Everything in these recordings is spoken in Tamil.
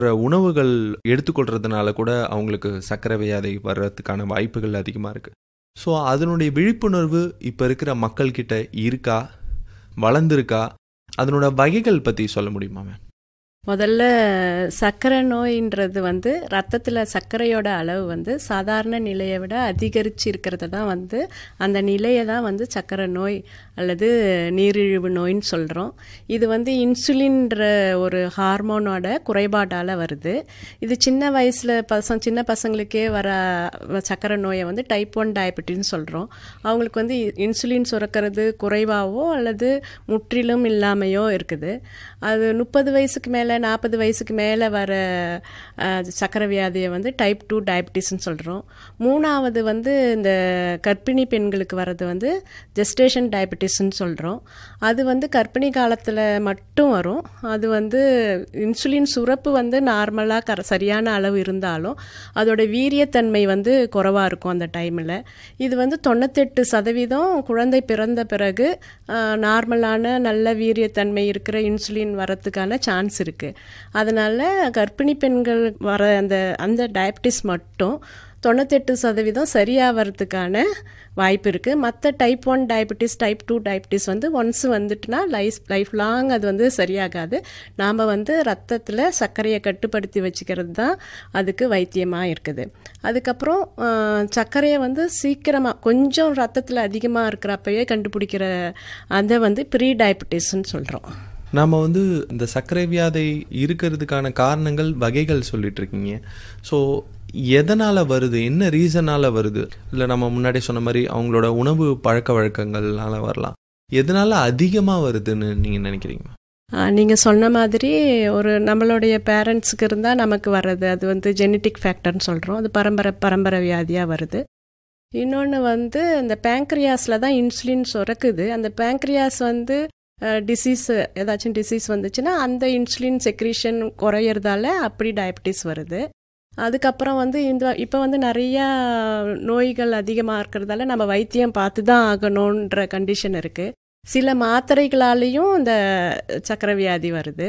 உணவுகள் எடுத்துக்கொள்றதுனால கூட அவங்களுக்கு சர்க்கரை வியாதி வர்றதுக்கான வாய்ப்புகள் அதிகமாக இருக்குது ஸோ அதனுடைய விழிப்புணர்வு இப்போ இருக்கிற மக்கள்கிட்ட இருக்கா வளர்ந்துருக்கா அதனோட வகைகள் பற்றி சொல்ல முடியுமா மேம் முதல்ல சர்க்கரை நோயின்றது வந்து ரத்தத்தில் சர்க்கரையோட அளவு வந்து சாதாரண நிலையை விட அதிகரித்து இருக்கிறது தான் வந்து அந்த நிலையை தான் வந்து சர்க்கரை நோய் அல்லது நீரிழிவு நோயின்னு சொல்கிறோம் இது வந்து இன்சுலின்ற ஒரு ஹார்மோனோட குறைபாட்டால் வருது இது சின்ன வயசில் பசங்க சின்ன பசங்களுக்கே வர சர்க்கரை நோயை வந்து டைப் ஒன் டயபெட்டின்னு சொல்கிறோம் அவங்களுக்கு வந்து இன்சுலின் சுரக்கிறது குறைவாகவோ அல்லது முற்றிலும் இல்லாமையோ இருக்குது அது முப்பது வயசுக்கு மேலே நாற்பது வயசுக்கு மேலே வர சக்கரை வியாதியை வந்து டைப் டூ டயபிட்டிஸ்ன்னு சொல்கிறோம் மூணாவது வந்து இந்த கர்ப்பிணி பெண்களுக்கு வர்றது வந்து ஜெஸ்டேஷன் டயபிட்டிஸ்ன்னு சொல்கிறோம் அது வந்து கர்ப்பிணி காலத்தில் மட்டும் வரும் அது வந்து இன்சுலின் சுரப்பு வந்து நார்மலாக கர சரியான அளவு இருந்தாலும் அதோட வீரியத்தன்மை வந்து குறைவாக இருக்கும் அந்த டைமில் இது வந்து தொண்ணூத்தெட்டு சதவீதம் குழந்தை பிறந்த பிறகு நார்மலான நல்ல வீரியத்தன்மை இருக்கிற இன்சுலின் வரத்துக்கான சான்ஸ் இருக்குது அதனால் கர்ப்பிணி பெண்கள் வர அந்த அந்த டயபிட்டிஸ் மட்டும் தொண்ணூத்தெட்டு சதவீதம் சரியாகிறதுக்கான வாய்ப்பு இருக்குது மற்ற type one diabetes type two diabetes வந்து ஒன்ஸ் வந்துட்டுனா லைஃப் லைஃப் லாங் அது வந்து சரியாகாது நாம் வந்து ரத்தத்தில் சர்க்கரையை கட்டுப்படுத்தி வச்சுக்கிறது தான் அதுக்கு வைத்தியமாக இருக்குது அதுக்கப்புறம் சர்க்கரையை வந்து சீக்கிரமாக கொஞ்சம் ரத்தத்தில் அதிகமாக இருக்கிறப்பவே கண்டுபிடிக்கிற அதை வந்து ப்ரீ டயபிட்டிஸ்ன்னு சொல்கிறோம் நாம் வந்து இந்த சர்க்கரை வியாதை இருக்கிறதுக்கான காரணங்கள் வகைகள் சொல்லிட்டு இருக்கீங்க ஸோ எதனால் வருது என்ன ரீசனால் வருது இல்லை நம்ம முன்னாடி சொன்ன மாதிரி அவங்களோட உணவு பழக்க வழக்கங்கள்னால வரலாம் எதனால் அதிகமாக வருதுன்னு நீங்கள் நினைக்கிறீங்க நீங்கள் சொன்ன மாதிரி ஒரு நம்மளுடைய பேரண்ட்ஸுக்கு இருந்தால் நமக்கு வர்றது அது வந்து ஜெனட்டிக் ஃபேக்டர்னு சொல்கிறோம் அது பரம்பரை பரம்பரை வியாதியாக வருது இன்னொன்று வந்து இந்த பேங்க்ரியாஸில் தான் இன்சுலின் சுரக்குது அந்த பேங்க்ரியாஸ் வந்து டிசீஸ் ஏதாச்சும் டிசீஸ் வந்துச்சுன்னா அந்த இன்சுலின் செக்ரீஷன் குறையிறதால அப்படி டயபிட்டிஸ் வருது அதுக்கப்புறம் வந்து இந்த இப்போ வந்து நிறையா நோய்கள் அதிகமாக இருக்கிறதால நம்ம வைத்தியம் பார்த்து தான் ஆகணுன்ற கண்டிஷன் இருக்குது சில மாத்திரைகளாலேயும் இந்த சக்கரை வியாதி வருது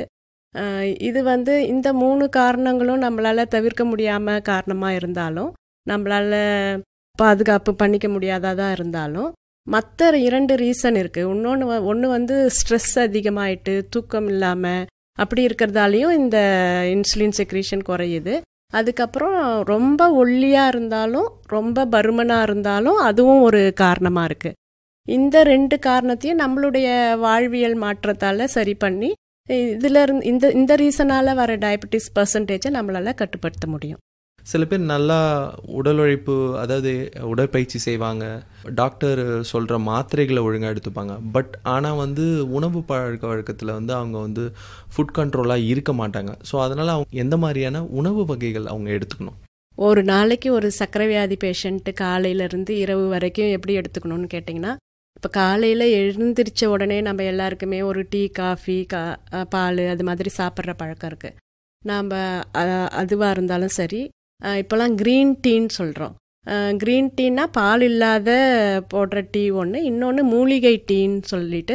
இது வந்து இந்த மூணு காரணங்களும் நம்மளால் தவிர்க்க முடியாமல் காரணமாக இருந்தாலும் நம்மளால் பாதுகாப்பு பண்ணிக்க முடியாததாக இருந்தாலும் மற்ற இரண்டு ரீசன் இருக்குது இன்னொன்று ஒன்று வந்து ஸ்ட்ரெஸ் அதிகமாயிட்டு தூக்கம் இல்லாமல் அப்படி இருக்கிறதாலையும் இந்த இன்சுலின் செக்ரீஷன் குறையுது அதுக்கப்புறம் ரொம்ப ஒல்லியாக இருந்தாலும் ரொம்ப பருமனாக இருந்தாலும் அதுவும் ஒரு காரணமாக இருக்குது இந்த ரெண்டு காரணத்தையும் நம்மளுடைய வாழ்வியல் மாற்றத்தால் சரி பண்ணி இதில் இருந்து இந்த இந்த ரீசனால் வர டயபெட்டிஸ் பர்சன்டேஜை நம்மளால் கட்டுப்படுத்த முடியும் சில பேர் நல்லா உடல் உழைப்பு அதாவது உடற்பயிற்சி செய்வாங்க டாக்டர் சொல்கிற மாத்திரைகளை ஒழுங்காக எடுத்துப்பாங்க பட் ஆனால் வந்து உணவு பழக்க வழக்கத்தில் வந்து அவங்க வந்து ஃபுட் கண்ட்ரோலாக இருக்க மாட்டாங்க ஸோ அதனால் அவங்க எந்த மாதிரியான உணவு வகைகள் அவங்க எடுத்துக்கணும் ஒரு நாளைக்கு ஒரு சர்க்கரை வியாதி பேஷண்ட்டு காலையிலேருந்து இரவு வரைக்கும் எப்படி எடுத்துக்கணும்னு கேட்டிங்கன்னா இப்போ காலையில் எழுந்திரிச்ச உடனே நம்ம எல்லாருக்குமே ஒரு டீ காஃபி கா பால் அது மாதிரி சாப்பிட்ற பழக்கம் இருக்குது நாம் அதுவாக இருந்தாலும் சரி இப்போலாம் க்ரீன் டீன்னு சொல்கிறோம் க்ரீன் டீனா பால் இல்லாத போடுற டீ ஒன்று இன்னொன்று மூலிகை டீன்னு சொல்லிட்டு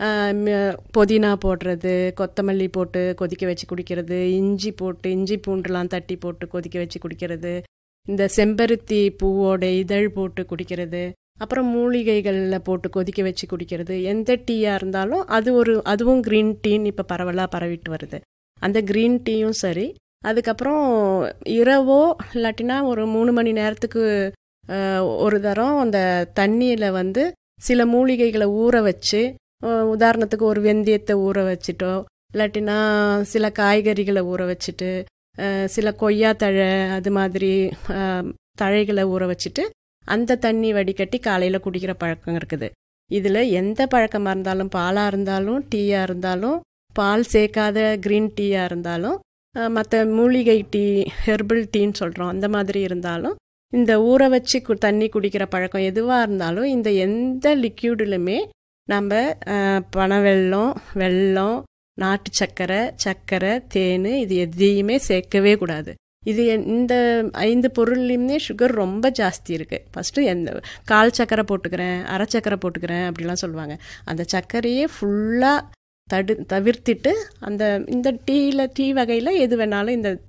புதினா போடுறது கொத்தமல்லி போட்டு கொதிக்க வச்சு குடிக்கிறது இஞ்சி போட்டு இஞ்சி பூண்டுலாம் தட்டி போட்டு கொதிக்க வச்சு குடிக்கிறது இந்த செம்பருத்தி பூவோட இதழ் போட்டு குடிக்கிறது அப்புறம் மூலிகைகளில் போட்டு கொதிக்க வச்சு குடிக்கிறது எந்த டீயாக இருந்தாலும் அது ஒரு அதுவும் க்ரீன் டீன்னு இப்போ பரவலாக பரவிட்டு வருது அந்த க்ரீன் டீயும் சரி அதுக்கப்புறம் இரவோ இல்லாட்டினா ஒரு மூணு மணி நேரத்துக்கு ஒரு தரம் அந்த தண்ணியில் வந்து சில மூலிகைகளை ஊற வச்சு உதாரணத்துக்கு ஒரு வெந்தயத்தை ஊற வச்சுட்டோ இல்லாட்டினா சில காய்கறிகளை ஊற வச்சுட்டு சில கொய்யா தழை அது மாதிரி தழைகளை ஊற வச்சுட்டு அந்த தண்ணி வடிகட்டி காலையில் குடிக்கிற பழக்கம் இருக்குது இதில் எந்த பழக்கமாக இருந்தாலும் பாலாக இருந்தாலும் டீயாக இருந்தாலும் பால் சேர்க்காத க்ரீன் டீயாக இருந்தாலும் மற்ற மூலிகை டீ ஹெர்பல் டீன்னு சொல்கிறோம் அந்த மாதிரி இருந்தாலும் இந்த ஊற வச்சு கு தண்ணி குடிக்கிற பழக்கம் எதுவாக இருந்தாலும் இந்த எந்த லிக்யூடிலுமே நம்ம பனவெல்லம் வெல்லம் நாட்டு சர்க்கரை சர்க்கரை தேன் இது எதையுமே சேர்க்கவே கூடாது இது இந்த ஐந்து பொருள்லையுமே சுகர் ரொம்ப ஜாஸ்தி இருக்குது ஃபஸ்ட்டு எந்த கால் சக்கரை போட்டுக்கிறேன் அரை சக்கரை போட்டுக்கிறேன் அப்படிலாம் சொல்லுவாங்க அந்த சர்க்கரையே ஃபுல்லாக தடு தவிர்த்திட்டு அந்த இந்த டீயில் டீ வகையில் எது வேணாலும் இந்த